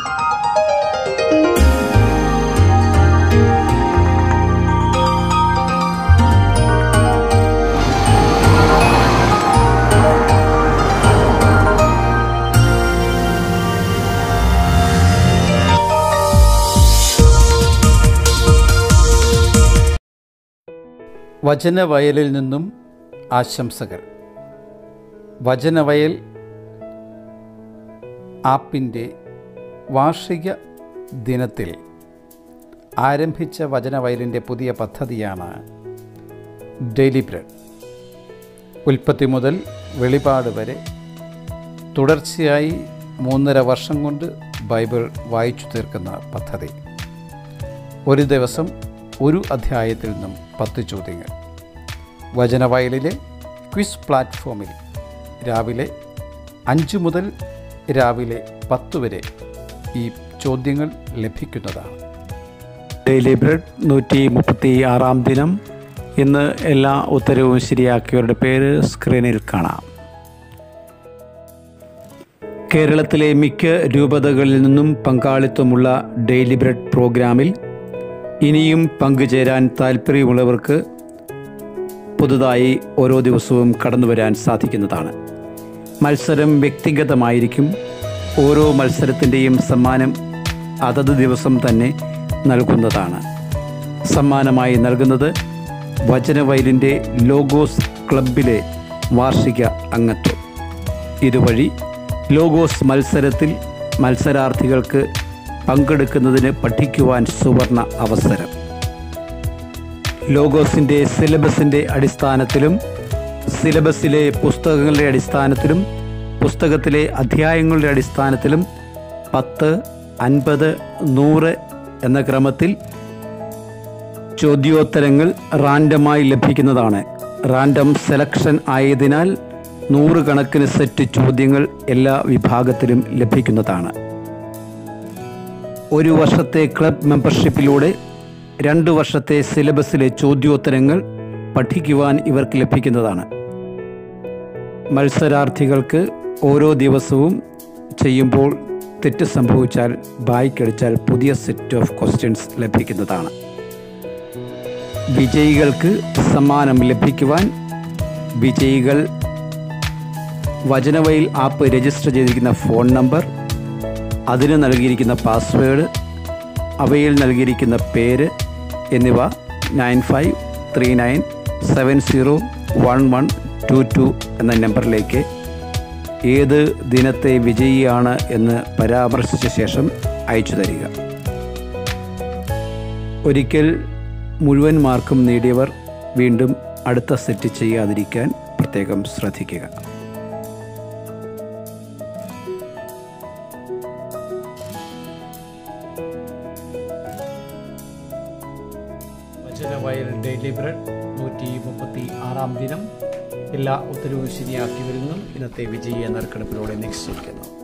വചനവയലിൽ നിന്നും ആശംസകൾ വചനവയൽ ആപ്പിൻ്റെ വാർഷിക ദിനത്തിൽ ആരംഭിച്ച വചനവയലിൻ്റെ പുതിയ പദ്ധതിയാണ് ഡെയിലി ബ്രെഡ് ഉൽപ്പത്തി മുതൽ വെളിപാട് വരെ തുടർച്ചയായി മൂന്നര വർഷം കൊണ്ട് ബൈബിൾ വായിച്ചു തീർക്കുന്ന പദ്ധതി ഒരു ദിവസം ഒരു അധ്യായത്തിൽ നിന്നും പത്ത് ചോദ്യങ്ങൾ വചനവയലിലെ ക്വിസ് പ്ലാറ്റ്ഫോമിൽ രാവിലെ അഞ്ച് മുതൽ രാവിലെ പത്ത് വരെ ഈ ചോദ്യങ്ങൾ ലഭിക്കുന്നതാണ് ഡെയിലി ബ്രെഡ് നൂറ്റി മുപ്പത്തി ആറാം ദിനം ഇന്ന് എല്ലാ ഉത്തരവും ശരിയാക്കിയവരുടെ പേര് സ്ക്രീനിൽ കാണാം കേരളത്തിലെ മിക്ക രൂപതകളിൽ നിന്നും പങ്കാളിത്തമുള്ള ഡെയിലി ബ്രെഡ് പ്രോഗ്രാമിൽ ഇനിയും പങ്കുചേരാൻ താല്പര്യമുള്ളവർക്ക് പുതുതായി ഓരോ ദിവസവും കടന്നു വരാൻ സാധിക്കുന്നതാണ് മത്സരം വ്യക്തിഗതമായിരിക്കും ഓരോ മത്സരത്തിൻ്റെയും സമ്മാനം അതത് ദിവസം തന്നെ നൽകുന്നതാണ് സമ്മാനമായി നൽകുന്നത് വചനവയലിൻ്റെ ലോഗോസ് ക്ലബിലെ വാർഷിക അംഗത്വം ഇതുവഴി ലോഗോസ് മത്സരത്തിൽ മത്സരാർത്ഥികൾക്ക് പങ്കെടുക്കുന്നതിന് പഠിക്കുവാൻ സുവർണ അവസരം ലോഗോസിൻ്റെ സിലബസിൻ്റെ അടിസ്ഥാനത്തിലും സിലബസിലെ പുസ്തകങ്ങളുടെ അടിസ്ഥാനത്തിലും പുസ്തകത്തിലെ അധ്യായങ്ങളുടെ അടിസ്ഥാനത്തിലും പത്ത് അൻപത് നൂറ് എന്ന ക്രമത്തിൽ ചോദ്യോത്തരങ്ങൾ റാൻഡമായി ലഭിക്കുന്നതാണ് റാൻഡം സെലക്ഷൻ ആയതിനാൽ നൂറുകണക്കിന് സെറ്റ് ചോദ്യങ്ങൾ എല്ലാ വിഭാഗത്തിലും ലഭിക്കുന്നതാണ് ഒരു വർഷത്തെ ക്ലബ് മെമ്പർഷിപ്പിലൂടെ രണ്ട് വർഷത്തെ സിലബസിലെ ചോദ്യോത്തരങ്ങൾ പഠിക്കുവാൻ ഇവർക്ക് ലഭിക്കുന്നതാണ് മത്സരാർത്ഥികൾക്ക് ഓരോ ദിവസവും ചെയ്യുമ്പോൾ തെറ്റ് സംഭവിച്ചാൽ ബായ്ക്കടിച്ചാൽ പുതിയ സെറ്റ് ഓഫ് ക്വസ്റ്റ്യൻസ് ലഭിക്കുന്നതാണ് വിജയികൾക്ക് സമ്മാനം ലഭിക്കുവാൻ വിജയികൾ വചനവയിൽ ആപ്പ് രജിസ്റ്റർ ചെയ്തിരിക്കുന്ന ഫോൺ നമ്പർ അതിന് നൽകിയിരിക്കുന്ന പാസ്വേഡ് അവയിൽ നൽകിയിരിക്കുന്ന പേര് എന്നിവ nine five three nine seven zero one one two two എന്ന നമ്പറിലേക്ക് ഏത് ദിനത്തെ വിജയിയാണ് എന്ന് പരാമർശിച്ച ശേഷം അയച്ചു തരിക ഒരിക്കൽ മുഴുവൻ മാർക്കും നേടിയവർ വീണ്ടും അടുത്ത സെറ്റ് ചെയ്യാതിരിക്കാൻ പ്രത്യേകം ശ്രദ്ധിക്കുക വചനവയൽ ഡെയിലി ബ്രെഡ് നൂറ്റി മുപ്പത്തി ആറാം ദിനം എല്ലാ ഉത്തരവും ശരിയാക്കിയവരിൽ നിന്നും ഇന്നത്തെ വിജയ നറുക്കെടുപ്പിലൂടെ നിശ്ചയിക്കുന്നു